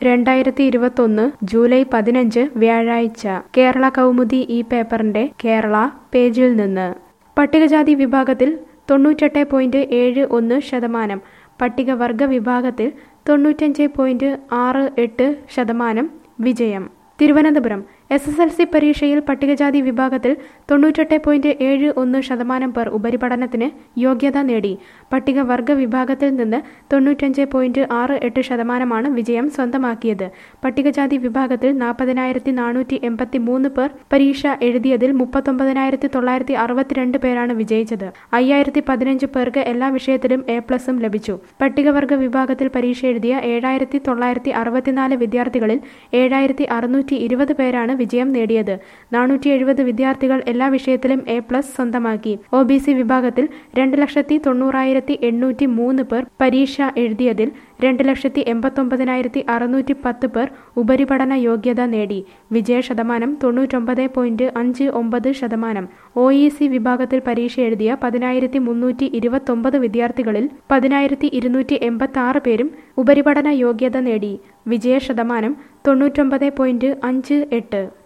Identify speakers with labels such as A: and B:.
A: രണ്ടായിരത്തി ഇരുപത്തൊന്ന് ജൂലൈ പതിനഞ്ച് വ്യാഴാഴ്ച കേരള കൗമുദി ഈ പേപ്പറിന്റെ കേരള പേജിൽ നിന്ന് പട്ടികജാതി വിഭാഗത്തിൽ തൊണ്ണൂറ്റെട്ട് പോയിന്റ് ഏഴ് ഒന്ന് ശതമാനം പട്ടികവർഗ വിഭാഗത്തിൽ തൊണ്ണൂറ്റഞ്ച് പോയിന്റ് ആറ് എട്ട് ശതമാനം വിജയം Thiruvananthapuram S S L C പരീക്ഷയിൽ പട്ടികജാതി വിഭാഗത്തിൽ തൊണ്ണൂറ്റെട്ട് പോയിന്റ് ഏഴ് ഒന്ന് ശതമാനം പേർ ഉപരിപഠനത്തിന് യോഗ്യത നേടി പട്ടികവർഗ വിഭാഗത്തിൽ നിന്ന് തൊണ്ണൂറ്റഞ്ച് പോയിന്റ് ആറ് എട്ട് ശതമാനമാണ് വിജയം സ്വന്തമാക്കിയത് പട്ടികജാതി വിഭാഗത്തിൽ നാൽപ്പതിനായിരത്തി നാനൂറ്റി എൺപത്തി മൂന്ന് പേർ പരീക്ഷ എഴുതിയതിൽ മുപ്പത്തൊമ്പതിനായിരത്തി തൊള്ളായിരത്തി അറുപത്തിരണ്ട് പേരാണ് വിജയിച്ചത് അയ്യായിരത്തി പതിനഞ്ച് പേർക്ക് എല്ലാ വിഷയത്തിലും എ പ്ലസും ലഭിച്ചു പട്ടികവർഗ വിഭാഗത്തിൽ പരീക്ഷ എഴുതിയ ഏഴായിരത്തി തൊള്ളായിരത്തി അറുപത്തിനാല് വിദ്യാർത്ഥികളിൽ ഏഴായിരത്തി അറുന്നൂറ്റി ഇരുപത് പേരാണ് വിജയം നേടിയത് നാനൂറ്റി എഴുപത് വിദ്യാർത്ഥികൾ എല്ലാ വിഷയത്തിലും എ പ്ലസ് സ്വന്തമാക്കി ഒ ബി സി വിഭാഗത്തിൽ രണ്ട് ലക്ഷത്തി തൊണ്ണൂറായിരത്തി എണ്ണൂറ്റി മൂന്ന് പേർ പരീക്ഷ എഴുതിയതിൽ രണ്ട് ലക്ഷത്തി എൺപത്തൊമ്പതിനായിരത്തി അറുന്നൂറ്റി പത്ത് പേർ ഉപരിപഠന യോഗ്യത നേടി വിജയ ശതമാനം തൊണ്ണൂറ്റൊമ്പത് പോയിന്റ് അഞ്ച് ഒമ്പത് ശതമാനം ഒ ഇ സി വിഭാഗത്തിൽ പരീക്ഷ എഴുതിയ പതിനായിരത്തി മുന്നൂറ്റി ഇരുപത്തൊമ്പത് വിദ്യാർത്ഥികളിൽ പതിനായിരത്തി ഇരുന്നൂറ്റി എൺപത്തി ആറ് പേരും ഉപരിപഠന യോഗ്യത നേടി വിജയ ശതമാനം തൊണ്ണൂറ്റൊമ്പത് പോയിന്റ് അഞ്ച് എട്ട്